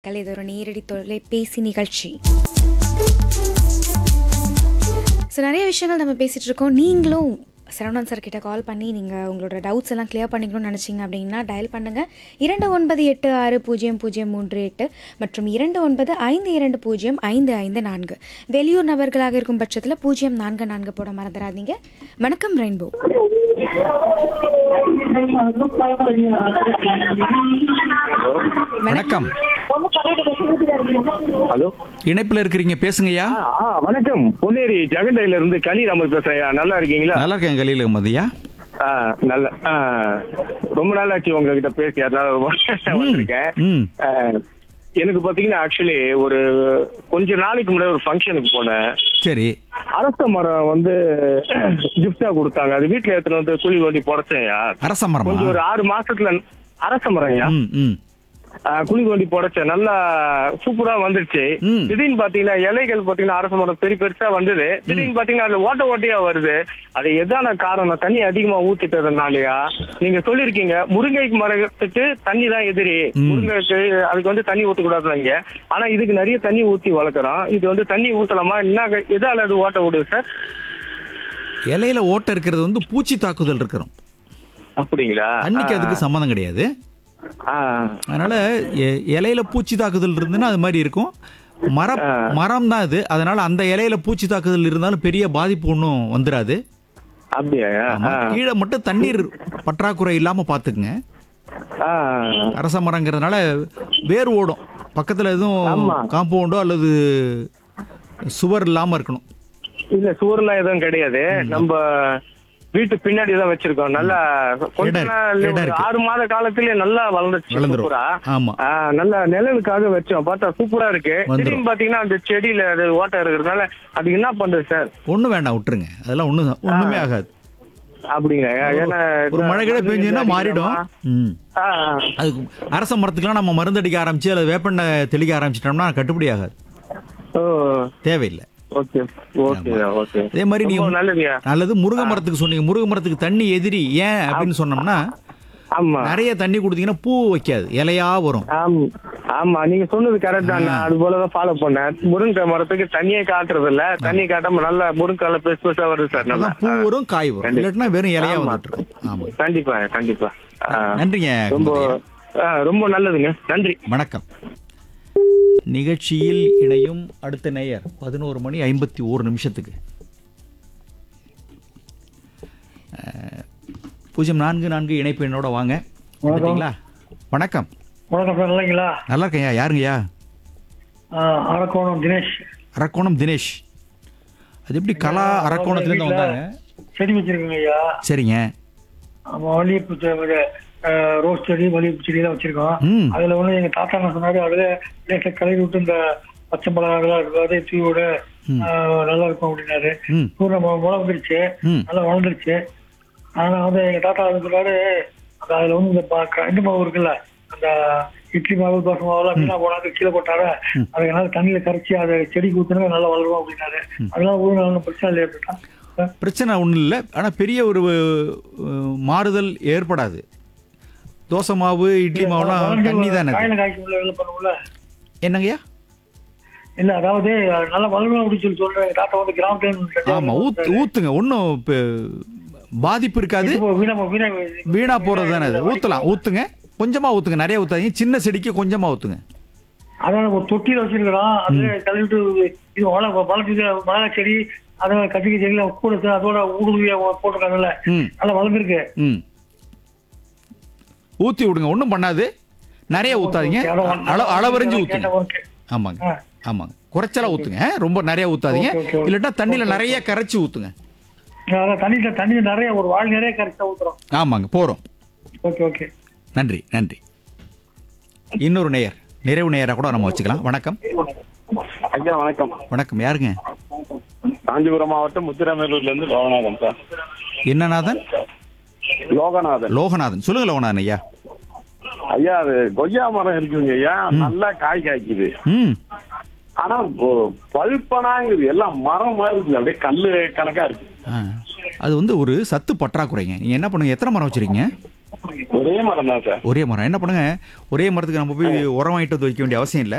மக்கள் இது ஒரு நேரடி தொலைபேசி நிகழ்ச்சி ஸோ நிறைய விஷயங்கள் நம்ம பேசிகிட்டு இருக்கோம் நீங்களும் சரவணன் சார் கிட்ட கால் பண்ணி நீங்கள் உங்களோட டவுட்ஸ் எல்லாம் கிளியர் பண்ணிக்கணும்னு நினச்சிங்க அப்படின்னா டயல் பண்ணுங்கள் இரண்டு ஒன்பது எட்டு ஆறு பூஜ்ஜியம் பூஜ்ஜியம் மூன்று எட்டு மற்றும் இரண்டு ஒன்பது ஐந்து இரண்டு பூஜ்ஜியம் ஐந்து ஐந்து நான்கு வெளியூர் நபர்களாக இருக்கும் பட்சத்தில் பூஜ்ஜியம் நான்கு நான்கு போட மறந்துடாதீங்க வணக்கம் ரெயின்போ வணக்கம் ஹலோ இணைப்புல இருக்கிறீங்க பேசுங்கய்யா ஆ வணக்கம் பொன்னேரி ஜெகண்டையில இருந்து கலிராமர் பேசுறேன் நல்லா இருக்கீங்களா நல்லா இருக்கேன் கலீல் அகமதியா ஆ, நல்ல ஆ, ரொம்ப நாள் ஆச்சு உங்ககிட்ட பேசி அதனால வந்திருக்கேன் ம் ஆ, எனக்கு பாத்தீங்கன்னா ஆக்சுவலி ஒரு கொஞ்ச நாளைக்கு முன்னாடி ஒரு ஃபங்க்ஷனுக்கு போனேன் சரி அரச மரம் வந்து கிஃப்டா கொடுத்தாங்க அது வீட்டுல எடுத்துட்டு வந்து குழி ஓட்டி புடச்சேன்யா அரச மரமா கொஞ்சம் ஒரு ஆறு மாசத்துல அரச மரம்யா ம் ம் குழி தோண்டி புடைச்சேன் நல்லா சூப்பரா வந்துருச்சு ம். திடீர்னு பாத்தீங்கன்னா இலைகள் பாத்தீங்கன்னா அரச மரம் பெரிய பெருசா வந்தது திடீர்னு பாத்தீங்கன்னா அதுல ஓட்ட ஓட்டையா வருது அது எதான காரணம் தண்ணி அதிகமா ஊத்திட்டதுனாலயா நீங்க சொல்லிருக்கீங்க முருங்கை மரத்துக்கு தண்ணி தான் எதிரி ம். முருங்கைக்கு அதுக்கு வந்து தண்ணி ஊத்தக்கூடாதுங்க ஆனா இதுக்கு நிறைய தண்ணி ஊத்தி வளர்க்குறோம் இது வந்து தண்ணி ஊத்தலாமா என்ன எதால அது ஓட்ட விடுது சார் இலையில ஓட்டை இருக்கிறது வந்து பூச்சி தாக்குதல் இருக்கிறோம் அப்படிங்களா தண்ணிக்கு அதுக்கு சம்மந்தம் கிடையாது ஆ, அதனால எ- இலையில பூச்சி தாக்குதல் இருந்துன்னா அது மாதிரி இருக்கும் மரம் மரம் தான் இது அதனால அந்த இலையில பூச்சி தாக்குதல் இருந்தாலும் பெரிய பாதிப்பு ஒன்றும் வந்துடாது அப்படியா ஆமா. ஆ, கீழே மட்டும் தண்ணீர் பற்றாக்குறை இல்லாம பாத்துக்குங்க ஆ, அரச மரங்கிறதுனால வேர் ஓடும் பக்கத்துல எதுவும் ஆமா. காம்பவுண்டோ அல்லது சுவர் இல்லாம இருக்கணும் இல்ல சூர்லாம் எதுவும் கிடையாது நம்ம வீட்டு பின்னாடி தான் வச்சிருக்கோம் நல்லா கொஞ்ச இடம் இருக்கு, நாள் இடம் ஒரு இருக்கு. ஆறு மாத காலத்திலே நல்லா வளர்ந்துச்சு வளர்ந்துரும். சூப்பரா ஆமா. ஆ, நல்லா நிழலுக்காக வச்சோம் பார்த்தா சூப்பரா இருக்கு வந்துரும். திடீர்னு பாத்தீங்கன்னா அந்த செடியில அது ஓட்டை இருக்கிறதுனால அது என்ன பண்றது சார் ஒண்ணும் வேண்டாம் விட்டுருங்க அதெல்லாம் ஒண்ணும் ஒண்ணுமே ஆகாது அப்படிங்க ஏன்னா ஒரு மழை கிழ பெஞ்சுன்னா மாறிடும் ம். ஆ, அது அரச மரத்துக்குலாம் நம்ம மருந்தடிக்க ஆரம்பிச்சு அல்லது வேப்பெண்ணை தெளிக்க ஆரம்பிச்சிட்டோம்னா கட்டுப்படி ஆகாது ஓ தேவையில்லை ஓகே ஓகே ஓகே அதே மாதிரி நீங்க ரொம்ப நல்லதுயா நல்லது முருங்கை மரத்துக்கு சொன்னீங்க முருங்கை மரத்துக்கு தண்ணி எதிரி ஏன் அப்படின்னு சொன்னோம்னா ஆமா நிறைய தண்ணி கொடுத்தீங்கன்னா பூ வைக்காது இலையா வரும் ஆமா ஆமா நீங்க சொன்னது கரெக்ட் தான் நான் அது போலதான் ஃபாலோ பண்ணேன் முருங்கை மரத்துக்கு தண்ணியே காட்டுறது இல்ல தண்ணி காட்டாம நல்லா முருங்கால பெருசு பெருசா வருது சார் நல்லா அதான் பூ வரும் காய் வரும் இல்லாட்டினா வெறும் இலையா ஆமா. வந்துட்டு இருக்கும் ஆமா கண்டிப்பா கண்டிப்பா ஆ, நன்றிங்க ரொம்ப குமுதையா. ஆ, ரொம்ப நல்லதுங்க நன்றி வணக்கம் நிகழ்ச்சியில் இணையும் அடுத்த நேயர் பதினோரு மணி ஐம்பத்தி ஓரு நிமிஷத்துக்கு அஹ், பூஜ்ஜியம் நான்கு நான்கு இணைப்பு என்னோட வாங்க வந்துட்டீங்களா வணக்கம் வணக்கம் சார் இல்லைங்களா நல்லா இருக்கேன்யா யாருங்கய்யா அரக்கோணம் தினேஷ் அரக்கோணம் தினேஷ் அது எப்படி கலா அரக்கோணத்துலேருந்து வீட்ல வந்தாங்க செடி வச்சிருக்கோங்க ஐயா சரிங்க நம்ம மல்லிகைப்பூ செ- இது, அஹ், ரோஸ் செடி மல்லிகைப்பூ செடி எல்லாம் வச்சிருக்கோம் ம் அதுல வந்து எங்க தாத்தா என்ன சொன்னாரு அதுல லேசா கலரி விட்டு இந்த பச்சை மிளகாலாம் இருக்காது தூயோட ம். அஹ், நல்லா இருக்கும் அப்படின்னாரு ம் சூரிய முளை வந்துருச்சு ம் நல்லா வளர்ந்துருச்சு ஆனா வந்து எங்க தாத்தா வந்து சொன்னாரு அந்த அதுல வந்து இந்த ப- க- இந்த மாவு இருக்குல்ல அந்த இட்லி மாவு தோசை மாவுலாம் வீணா போனாது கீழே போட்டாரு அதுக்கு நல்லா தண்ணியில கரைச்சி அதை செடிக்கு ஊத்துனா நல்லா வளரும் அப்படின்னாரு அதெல்லாம் ஊர் நல்ல பிரச்சனை இல்லையா அப்படின்னா பிரச்சனை ஒன்றும் இல்லை ஆனால் பெரிய ஒரு அஹ், மாறுதல் ஏற்படாது தோசை மாவு இட்லி மாவுலாம் தண்ணி தானே அது. காயில காய்க்கும் வேலை பண்ணுவோம்ல என்னங்கய்யா இல்ல அதாவது நல்லா வளரும் அப்படின்னு சொல்லி சொல்றேன் எங்க தாத்தா வந்து கிராமத்துல ஆமா ஊத்து ஊத்துங்க ஒன்றும் பாதிப்பு இருக்காது வீணா வீணா வீணா போறது தானே அது ஊத்தலாம் ஊத்துங்க கொஞ்சமா ஊத்துங்க நிறைய ஊத்தாதீங்க சின்ன செடிக்கு கொஞ்சமா ஊத்துங்க அதான் ஒரு தொட்டியில வச்சிருக்கிறோம் அதுல கழுவிட்டு இது வள வளர்த்து மிளகா செடி அதை கத்திரிக்காய் செடியில கூட சேர்த்து அதோட ஊடுருவியா போட்டிருக்காங்கல்ல ம் நல்லா வளர்ந்துருக்கு ம் ஊத்தி விடுங்க ஒன்றும் பண்ணாது நிறைய ஊத்தாதீங்க அள அளவறிஞ்சு ஊத்துங்க ஆமாங்க ஆ. ஆமாங்க குறைச்சலா ஊத்துங்க ரொம்ப நிறைய ஊத்தாதீங்க ஓகே, ஓகே, ஓகே. இல்லாட்டா தண்ணியில நிறைய கரைச்சி ஊத்துங்க அதான் தண்ணியில தண்ணியில நிறைய ஒரு வாழ் நிறைய கரைச்சா ஊத்துறோம் ஆமாங்க போறோம் ஓகே ஓகே நன்றி நன்றி இன்னொரு நேயர் நிறைவு நேயரா கூட நம்ம வச்சுக்கலாம் வணக்கம் ஐயா வணக்கம் வணக்கம் யாருங்க காஞ்சிபுரம் மாவட்டம் முத்திராமேலூர்ல இருந்து லோகநாதன் சார் என்னநாதன் லோகநாதன் லோகநாதன் சொல்லுங்க லோகநாதன் ஐயா ஐயா அது கொய்யா மரம் இருக்குங்க ஐயா நல்லா காய் காய்க்குது ம் ஆனா ஒ- பழுப்பனாங்குது எல்லாம் மரம் மாதிரி இருக்குது அப்படியே கல்லு கணக்கா இருக்கு ஆ. அது வந்து ஒரு சத்து பற்றாக்குறைங்க நீங்க என்ன பண்ணுங்க எத்தனை மரம் வச்சிருக்கீங்க ஒரே மரம் தான் சார் ஒரே மரம் என்ன பண்ணுங்க ஒரே மரத்துக்கு நம்ம போய் உரம் வாங்கிட்டு வந்து வைக்க வேண்டிய அவசியம் இல்லை